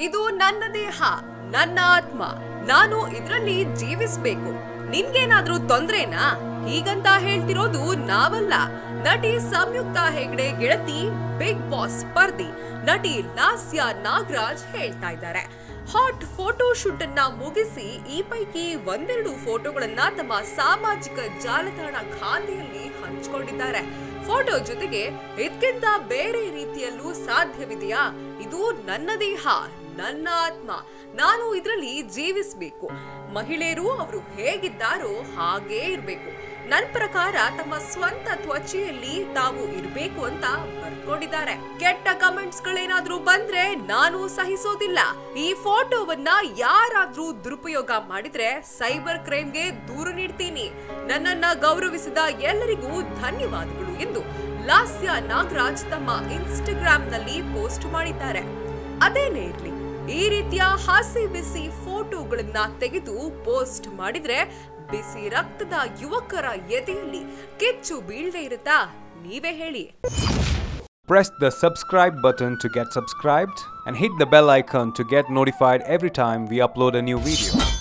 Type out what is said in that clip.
ಇದು ನನ್ನ ದೇಹ ನನ್ನ ಆತ್ಮ ನಾನು ಇದರಲ್ಲಿ ಜೀವಿಸ್ಬೇಕು ನಿನ್ಗೇನಾದ್ರೂ ತೊಂದ್ರೆನಾ ಹೀಗಂತ ಹೇಳ್ತಿರೋದು ನಾವಲ್ಲ ನಟಿ ಸಂಯುಕ್ತ ಹೆಗ್ಡೆ ಗೆಳತಿ ಬಿಗ್ ಬಾಸ್ ಸ್ಪರ್ಧಿ ನಟಿ ಲಾಸ್ಯ ನಾಗರಾಜ್ ಹೇಳ್ತಾ ಇದ್ದಾರೆ ಹಾಟ್ ಫೋಟೋ ಶೂಟ್ ಅನ್ನ ಮುಗಿಸಿ ಈ ಪೈಕಿ ಒಂದೆರಡು ಫೋಟೋಗಳನ್ನ ತಮ್ಮ ಸಾಮಾಜಿಕ ಜಾಲತಾಣ ಖಾತೆಯಲ್ಲಿ ಹಂಚಿಕೊಂಡಿದ್ದಾರೆ ಫೋಟೋ ಜೊತೆಗೆ ಇದಕ್ಕಿಂತ ಬೇರೆ ರೀತಿಯಲ್ಲೂ ಸಾಧ್ಯವಿದೆಯಾ ಇದು ನನ್ನ ದೇಹ ನನ್ನ ಆತ್ಮ ನಾನು ಇದರಲ್ಲಿ ಜೀವಿಸ್ಬೇಕು ಮಹಿಳೆಯರು ಅವರು ಹೇಗಿದ್ದಾರೋ ಹಾಗೇ ಇರಬೇಕು ನನ್ನ ಪ್ರಕಾರ ತಮ್ಮ ಸ್ವಂತ ತ್ವಚೆಯಲ್ಲಿ ತಾವು ಇರಬೇಕು ಅಂತ ಬರ್ಕೊಂಡಿದ್ದಾರೆ ಕೆಟ್ಟ ಕಮೆಂಟ್ಸ್ ಗಳೇನಾದ್ರೂ ಬಂದ್ರೆ ನಾನು ಸಹಿಸೋದಿಲ್ಲ ಈ ಫೋಟೋವನ್ನ ಯಾರಾದ್ರೂ ದುರುಪಯೋಗ ಮಾಡಿದ್ರೆ ಸೈಬರ್ ಕ್ರೈಮ್ಗೆ ದೂರು ನೀಡ್ತೀನಿ ನನ್ನನ್ನ ಗೌರವಿಸಿದ ಎಲ್ಲರಿಗೂ ಧನ್ಯವಾದಗಳು ಎಂದು ಲಾಸ್ಯ ನಾಗರಾಜ್ ತಮ್ಮ ಇನ್ಸ್ಟಾಗ್ರಾಂನಲ್ಲಿ ಪೋಸ್ಟ್ ಮಾಡಿದ್ದಾರೆ ಅದೇನೇ ಇರ್ಲಿ ಈ ರೀತಿಯ ಹಸಿ ಬಿಸಿ ಫೋಟೋಗಳನ್ನ ತೆಗೆದು ಪೋಸ್ಟ್ ಮಾಡಿದ್ರೆ ಬಿಸಿ ರಕ್ತದ ಯುವಕರ ಎದೆಯಲ್ಲಿ ಕಿಚ್ಚು ಬೀಳದೆ ಇರುತ್ತಾ ನೀವೇ ಹೇಳಿ Press the subscribe button to get subscribed and hit the bell icon to get notified every time we upload a new video.